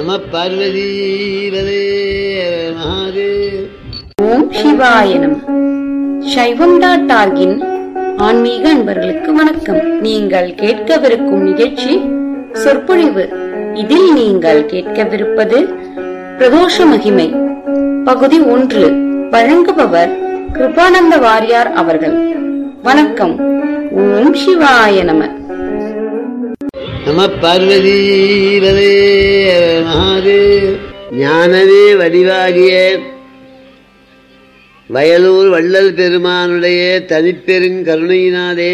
நம பார்வதீவதே மகாதேவ் ஓம் சிவாய நம சைவம் டாட் ஆர்கின் ஆன்மீக அன்பர்களுக்கு வணக்கம் நீங்கள் கேட்கவிருக்கும் நிகழ்ச்சி சொற்பொழிவு இதில் நீங்கள் கேட்கவிருப்பது பிரதோஷ மகிமை பகுதி ஒன்று வழங்குபவர் கிருபானந்த வாரியார் அவர்கள் வணக்கம் ஓம் சிவாய நம நம பார்வதீவதே மகாதேவ் ஞானமே வடிவாகிய வயலூர் வள்ளல் பெருமானுடைய தனிப்பெருங்கருணையினாலே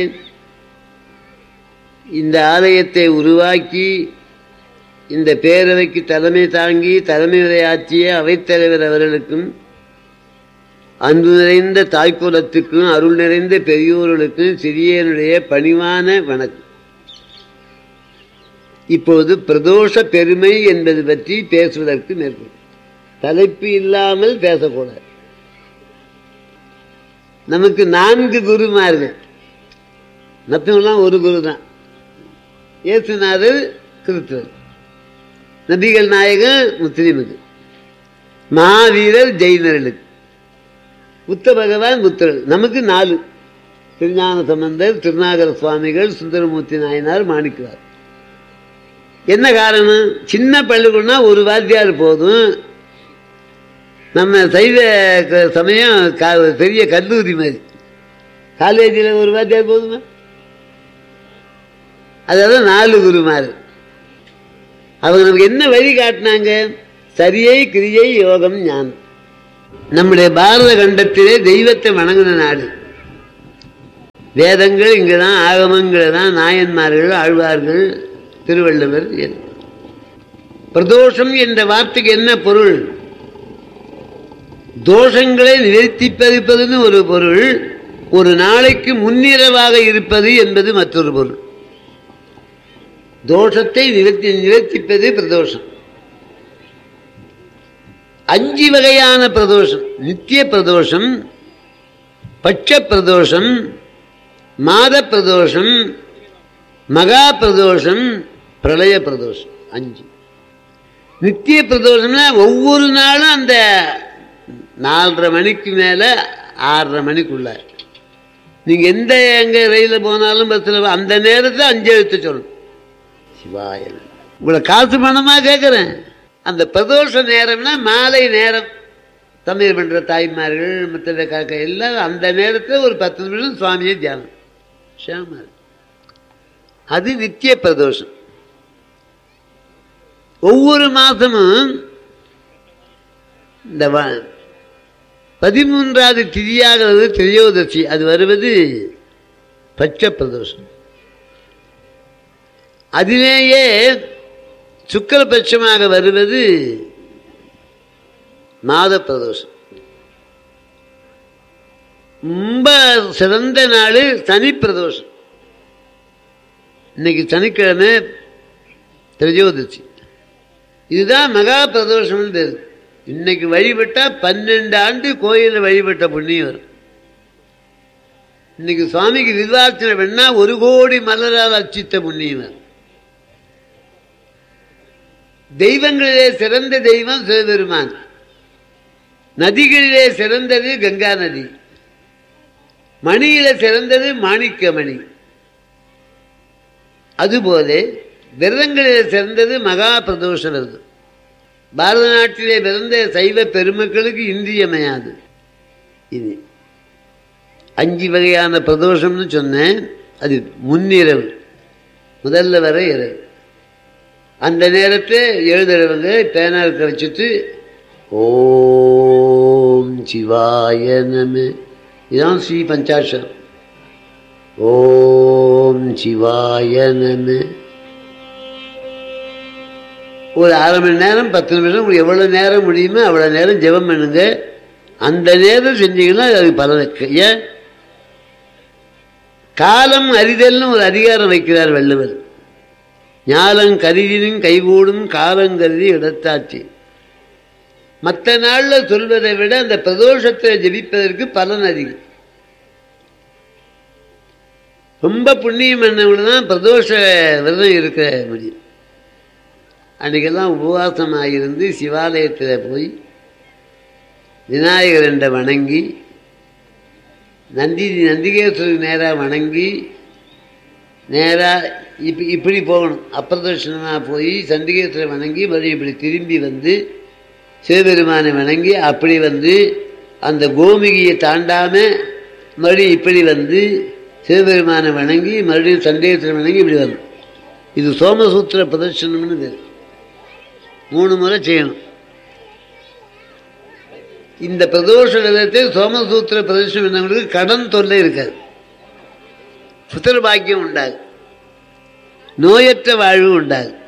இந்த ஆலயத்தை உருவாக்கி இந்த பேரவைக்கு தலைமை தாங்கி தலைமை உரையாற்றிய அவைத்தலைவர் அவர்களுக்கும் அன்பு நிறைந்த தாய்க்குலத்துக்கும் அருள் நிறைந்த பெரியோர்களுக்கும் சிறியனுடைய பணிவான வணக்கம் இப்போது பிரதோஷ பெருமை என்பது பற்றி பேசுவதற்கு மேற்கொள் தலைப்பு இல்லாமல் பேசக்கூடாது நமக்கு நான்கு குருமார்கள் மற்றவங்களாம் ஒரு குரு தான் இயேசுநாதர் கிறிஸ்தவர் நபிகள் நாயகன் முஸ்லீமுக்கு மகாவீரர் ஜெயினர்களுக்கு புத்த பகவான் புத்தர்கள் நமக்கு நாலு திருஞான சம்பந்தர் திருநாகர சுவாமிகள் சுந்தரமூர்த்தி நாயனார் மாணிக்கிறார் என்ன காரணம் சின்ன பள்ளிக்கூடம்னா ஒரு வாத்தியார் போதும் நம்ம சைவ க- சமயம் கா- பெரிய கல்லூரி மாதிரி காலேஜில் ஒரு வாத்தியார் போதுமா அதெல்லாம் நாலு குருமார் அவங்க நமக்கு என்ன வழி காட்டினாங்க சரியை கிரியை யோகம் ஞானம் நம்முடைய பாரத கண்டத்திலே தெய்வத்தை வணங்கின நாடு வேதங்கள் இங்குதான் ஆகமங்கள் தான் நாயன்மார்கள் ஆழ்வார்கள் திருவள்ளுவர் என்- பிரதோஷம் என்ற வார்த்தைக்கு என்ன பொருள் தோஷங்களை நிவர்த்திப்பதுன்னு ஒரு பொருள் ஒரு நாளைக்கு முன்னிரவாக இருப்பது என்பது மற்றொரு பொருள் தோஷத்தை நிவர்த்தி நிவர்த்திப்பது பிரதோஷம் அஞ்சு வகையான பிரதோஷம் நித்திய பிரதோஷம் பட்ச பிரதோஷம் மாத பிரதோஷம் மகா பிரதோஷம் பிரளய பிரதோஷம் அஞ்சு நித்திய பிரதோஷம்னா ஒவ்வொரு நாளும் அந்த நாலரை மணிக்கு மேலே ஆறரை மணிக்குள்ள நீங்கள் எந்த எங்கே ரயிலில் போனாலும் பஸ்ஸில் அந்த நேரத்தில் அஞ்சு எழுத்து சொல்லணும் சிவாய நமः. உங்களை காசு பணமாக கேட்குறேன் அந்த பிரதோஷ நேரம்னா மாலை நேரம் தமிழ் பண்ணுற தாய்மார்கள் மற்ற காக்க எல்லாம் அந்த நேரத்தில் ஒரு பத்து நிமிஷம் சுவாமியை தியானம் ஷியாமா அது நித்திய பிரதோஷம் ஒவ்வொரு மாதமும் இந்த வ- பதிமூன்றாவது திதியாகிறது திரையோதசி அது வருவது பட்ச பிரதோஷம் அதிலேயே சுக்கரபட்சமாக வருவது மாத பிரதோஷம் ரொம்ப சிறந்த நாள் சனி பிரதோஷம் இன்னைக்கு சனிக்கிழமை திரையோதசி இதுதான் மகா பிரதோஷம்னு பேரு இன்னைக்கு வழிபட்டா பன்னெண்டு ஆண்டு கோயிலில் வழிபட்ட புண்ணியம் வரும் இன்னைக்கு சுவாமிக்கு விருதார்ச்சனை பண்ணா ஒரு கோடி மலரால் அச்சித்த புண்ணியம் வரும் தெய்வங்களிலே சிறந்த தெய்வம் சிவபெருமான் நதிகளிலே சிறந்தது கங்கா நதி மணியில சிறந்தது மாணிக்க மணி அதுபோல விரதங்களிலே சிறந்தது மகா பிரதோஷ விரதம் பாரத நாட்டிலே பிறந்த சைவ பெருமக்களுக்கு இன்றியமையாது இது அஞ்சு வகையான பிரதோஷம்னு சொன்னேன் அது முன்னிரவு முதல்ல வர இரவு அந்த நேரத்தை எழுதுறவங்க பேனா இருக்க வச்சுட்டு ஓம் சிவாய நம இதான் ஸ்ரீ பஞ்சாட்சரம் ஓம் சிவாய நம ஒரு அரை மணி நேரம் பத்து நிமிஷம் உங்களுக்கு எவ்வளோ நேரம் முடியுமோ அவ்வளோ நேரம் ஜெபம் பண்ணுங்க அந்த நேரம் செஞ்சீங்கன்னா அது பலனுக்கு ஏன் காலம் அறிதல்னு ஒரு அதிகாரம் வைக்கிறார் வள்ளுவர் ஞாலம் கருதினும் கைகூடும் காலம் கருதி இடத்தாச்சு மற்ற நாளில் சொல்வதை விட அந்த பிரதோஷத்தை ஜெபிப்பதற்கு பலன் அதிகம் ரொம்ப புண்ணியம் பண்ணவங்க தான் பிரதோஷ விரதம் இருக்க முடியும் அன்றைக்கெல்லாம் உபவாசமாக இருந்து சிவாலயத்தில் போய் விநாயகரண்டை வணங்கி நந்தி நந்திகேஸ்வரர் நேராக வணங்கி நேராக இப்ப இப்படி போகணும் அப்பிரதர்ஷனமாக போய் சண்டிகேஸ்வரரை வணங்கி மறுபடியும் இப்படி திரும்பி வந்து சிவபெருமானை வணங்கி அப்படி வந்து அந்த கோமிகியை தாண்டாம மறுபடியும் இப்படி வந்து சிவபெருமானை வணங்கி மறுபடியும் சண்டிகேஸ்வரரை வணங்கி இப்படி வந்து இது சோமசூத்திர பிரதர்ஷனம்னு பேர் மூணு முறை செய்யணும் இந்த பிரதோஷ விதத்தை சோமசூத்திர பிரதர்ஷனம் என்னவங்களுக்கு கடன் தொல்லை இருக்காது புத்திர பாக்கியம் உண்டாகும் நோயற்ற வாழ்வு உண்டாகும்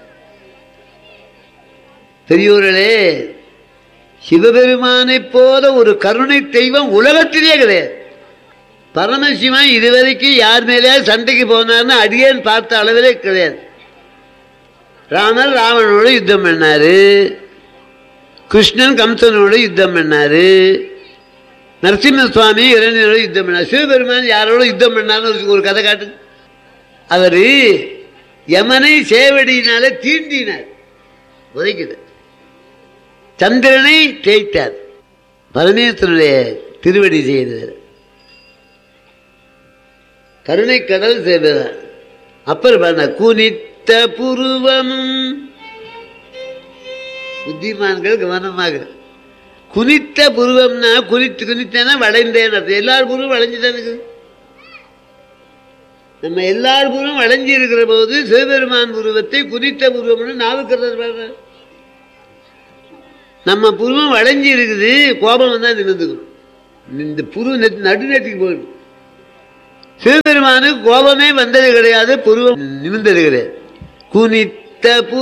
பெரியோர்களே சிவபெருமானைப் போல ஒரு கருணை தெய்வம் உலகத்திலே கிடையாது பரமசிவன் இதுவரைக்கும் யார் மேலே சண்டைக்கு போனார்னு அடியேன் பார்த்த அளவிலே கிடையாது ராமர் ராவணோட யுத்தம் பண்ணாரு கிருஷ்ணன் கம்சனோட யுத்தம் பண்ணாரு நரசிம்ம சுவாமி இரண்டனோட யுத்தம் பண்ணார் சிவபெருமான் யாரோட யுத்தம் பண்ணார்னு ஒரு- ஒரு கதை காட்டு அவரு யமனை சேவடியினால தீண்டினார் உதைக்குது சந்திரனை தேய்த்தார் பரமேஸ்வரனுடைய திருவடி செய்தார் கருணை கடல் செய்தார் அப்புறம் பாருங்க, குனித்த புருவமும் புத்திமான்கள் கவனமாக குனித்த புருவம்னா குனித்து குனித்தேன்னா வளைந்தேன் அர்த்தம் எல்லார் புருவம் வளைஞ்சுதான் இருக்குது நம்ம எல்லார் புருவம் வளைஞ்சி இருக்கிற போது சிவபெருமான் புருவத்தை குனித்த புருவம்னு நாவுக்கரசர் பாடுறார் நம்ம புருவம் வளைஞ்சி இருக்குது கோபம் வந்தா நிமிந்துக்கணும் இந்த புரு நெத் நடுநெத்திக்கு போயிடும் சிவபெருமானுக்கு கோபமே வந்தது கிடையாது புருவம் நிமிந்தது கிடையாது குனித்த பு